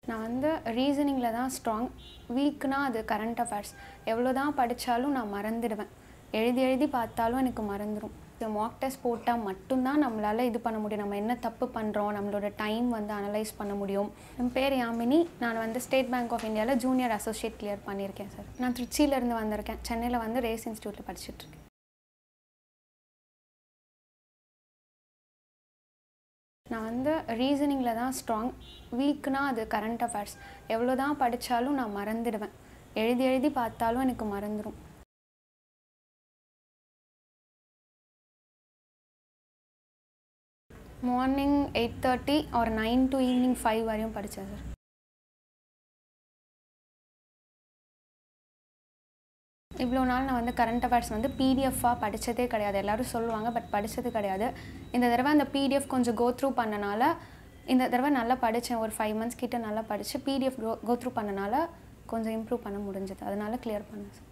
நான் வந்து ரீசனிங்கில் தான் ஸ்ட்ராங் வீக்னா அது கரண்ட் அஃபேர்ஸ் எவ்வளோ தான் படித்தாலும் நான் மறந்துடுவேன் எழுதி எழுதி பார்த்தாலும் எனக்கு மறந்துடும் இந்த மாக் டெஸ்ட் போட்டால் மட்டும்தான் நம்மளால் இது பண்ண முடியும் நம்ம என்ன தப்பு பண்ணுறோம் நம்மளோட டைம் வந்து அனலைஸ் பண்ண முடியும் என் பேர் யாமினி நான் வந்து ஸ்டேட் பேங்க் ஆஃப் இந்தியாவில் ஜூனியர் அசோசியேட் கிளியர் பண்ணியிருக்கேன் சார் நான் திருச்சியிலேருந்து வந்திருக்கேன் சென்னையில் வந்து ரேஸ் இன்ஸ்டியூட்டில் படிச்சுட்ருக்கேன் நான் வந்து ரீசனிங்கில் தான் ஸ்ட்ராங் வீக்னா அது கரண்ட் அஃபேர்ஸ் எவ்வளோ தான் படித்தாலும் நான் மறந்துடுவேன் எழுதி எழுதி பார்த்தாலும் எனக்கு மறந்துடும் மார்னிங் எயிட் தேர்ட்டி ஒரு நைன் டு ஈவினிங் ஃபைவ் வரையும் படித்தேன் சார் இவ்வளோ நாள் நான் வந்து கரண்ட் அஃபேர்ஸ் வந்து பிடிஎஃபாக படித்ததே கிடையாது எல்லோரும் சொல்லுவாங்க பட் படித்தது கிடையாது இந்த தடவை அந்த பிடிஎஃப் கொஞ்சம் கோ த்ரூ பண்ணனால இந்த தடவை நல்லா படித்தேன் ஒரு ஃபைவ் மந்த்ஸ் கிட்ட நல்லா படித்து பிடிஎஃப் கோ கோ த்ரூ பண்ணனால கொஞ்சம் இம்ப்ரூவ் பண்ண முடிஞ்சது அதனால கிளியர் பண்ணேன் சார்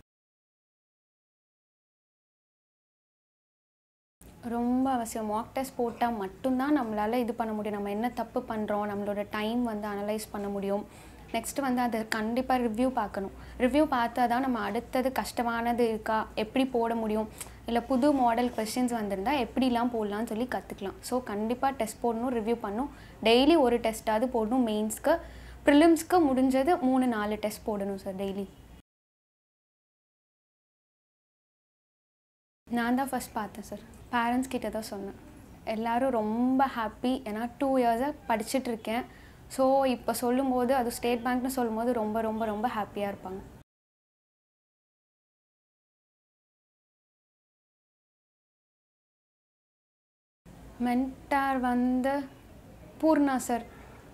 ரொம்ப அவசியம் மாக் டெஸ்ட் போட்டால் மட்டும்தான் நம்மளால் இது பண்ண முடியும் நம்ம என்ன தப்பு பண்ணுறோம் நம்மளோட டைம் வந்து அனலைஸ் பண்ண முடியும் நெக்ஸ்ட் வந்து அதை கண்டிப்பாக ரிவ்யூ பார்க்கணும் ரிவ்யூ பார்த்தா தான் நம்ம அடுத்தது கஷ்டமானது இருக்கா எப்படி போட முடியும் இல்லை புது மாடல் கொஸ்டின்ஸ் வந்திருந்தால் எப்படிலாம் போடலாம்னு சொல்லி கற்றுக்கலாம் ஸோ கண்டிப்பாக டெஸ்ட் போடணும் ரிவ்யூ பண்ணணும் டெய்லி ஒரு டெஸ்ட்டாவது போடணும் மெயின்ஸ்க்கு ப்ரிலிம்ஸ்க்கு முடிஞ்சது மூணு நாலு டெஸ்ட் போடணும் சார் டெய்லி நான் தான் ஃபஸ்ட் பார்த்தேன் சார் பேரண்ட்ஸ் கிட்ட தான் சொன்னேன் எல்லோரும் ரொம்ப ஹாப்பி ஏன்னா டூ இயர்ஸாக படிச்சுட்ருக்கேன் ஸோ இப்போ சொல்லும்போது அது ஸ்டேட் பேங்க்னு சொல்லும்போது ரொம்ப ரொம்ப ரொம்ப ஹாப்பியாக இருப்பாங்க மென்டார் வந்து பூர்ணா சார்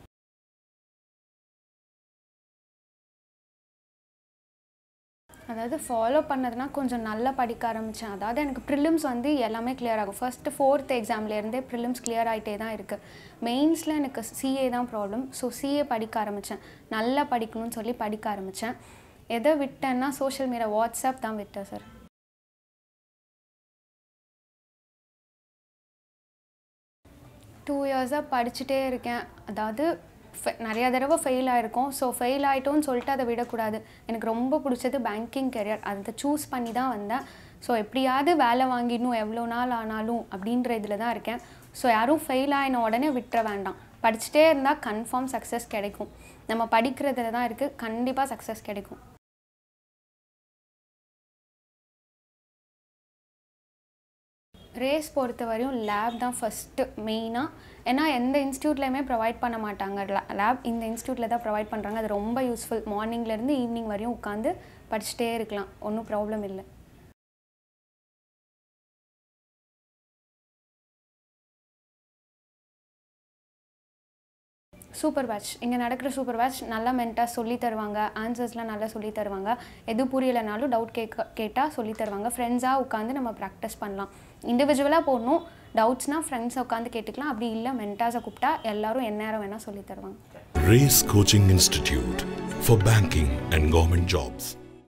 அதாவது ஃபாலோ பண்ணதுனா கொஞ்சம் நல்லா படிக்க ஆரம்பித்தேன் அதாவது எனக்கு ப்ரிலிம்ஸ் வந்து எல்லாமே கிளியர் ஆகும் ஃபஸ்ட்டு ஃபோர்த் எக்ஸாம்லேருந்தே ப்ரிலிம்ஸ் கிளியர் ஆகிட்டே தான் இருக்குது மெயின்ஸில் எனக்கு சிஏ தான் ப்ராப்ளம் ஸோ சிஏ படிக்க ஆரம்பித்தேன் நல்லா படிக்கணும்னு சொல்லி படிக்க ஆரம்பித்தேன் எதை விட்டேன்னா சோஷியல் மீடியா வாட்ஸ்அப் தான் விட்டேன் சார் டூ இயர்ஸாக படிச்சுட்டே இருக்கேன் அதாவது நிறையா தடவை ஃபெயில் ஆகிருக்கோம் ஸோ ஃபெயில் ஆகிட்டோன்னு சொல்லிட்டு அதை விடக்கூடாது எனக்கு ரொம்ப பிடிச்சது பேங்கிங் கெரியர் அதை சூஸ் பண்ணி தான் வந்தேன் ஸோ எப்படியாவது வேலை வாங்கிடணும் எவ்வளோ நாள் ஆனாலும் அப்படின்ற இதில் தான் இருக்கேன் ஸோ யாரும் ஃபெயில் ஆகின உடனே விட்டுற வேண்டாம் படிச்சுட்டே இருந்தால் கன்ஃபார்ம் சக்ஸஸ் கிடைக்கும் நம்ம படிக்கிறதுல தான் இருக்குது கண்டிப்பாக சக்ஸஸ் கிடைக்கும் ரேஸ் பொறுத்த வரையும் லேப் தான் ஃபஸ்ட்டு மெயினாக ஏன்னா எந்த இன்ஸ்டியூட்லேயுமே ப்ரொவைட் பண்ண மாட்டாங்க லேப் இந்த இன்ஸ்டியூட்டில் தான் ப்ரொவைட் பண்ணுறாங்க அது ரொம்ப யூஸ்ஃபுல் மார்னிங்லேருந்து ஈவினிங் வரையும் உட்காந்து படிச்சுட்டே இருக்கலாம் ஒன்றும் ப்ராப்ளம் இல்லை சூப்பர் பேட்ச் இங்கே நடக்கிற சூப்பர் பேட்ச் நல்லா மென்ட்டாக சொல்லி தருவாங்க ஆன்சர்ஸ்லாம் நல்லா சொல்லி தருவாங்க எது புரியலைனாலும் டவுட் கேட்க கேட்டால் சொல்லி தருவாங்க ஃப்ரெண்ட்ஸாக உட்காந்து நம்ம ப்ராக்டிஸ் பண்ணலாம் இண்டிவிஜுவலாக போடணும் டவுட்ஸ்னால் ஃப்ரெண்ட்ஸை உட்காந்து கேட்டுக்கலாம் அப்படி இல்லை மென்டாஸை கூப்பிட்டா எல்லாரும் எந்நேரம் வேணால் சொல்லி தருவாங்க Race Coaching Institute for Banking and Government Jobs.